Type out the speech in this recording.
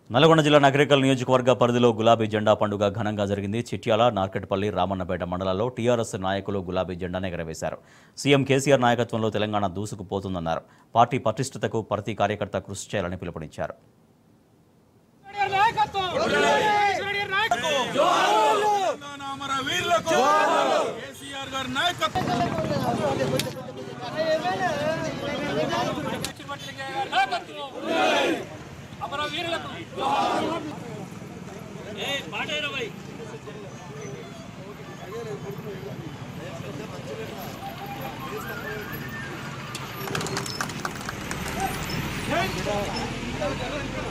నల్గొండ జిల్లా నగరికల్ నియోజకవర్గ పరిధిలో గులాబీ జెండా పండుగ ఘనంగా జరిగింది చిట్యాల నార్కెట్పల్లి రామన్నపేట మండలాల్లో టీఆర్ఎస్ నాయకులు గులాబీ జెండాను ఎగరవేశారు సీఎం కేసీఆర్ నాయకత్వంలో తెలంగాణ దూసుకుపోతుందన్నారు పార్టీ పటిష్టతకు ప్రతి కార్యకర్త కృషి చేయాలని పిలుపునిచ్చారు తెలంగాణ అమర వీరులకు కేసీఆర్ గారి నాయకత్వం జై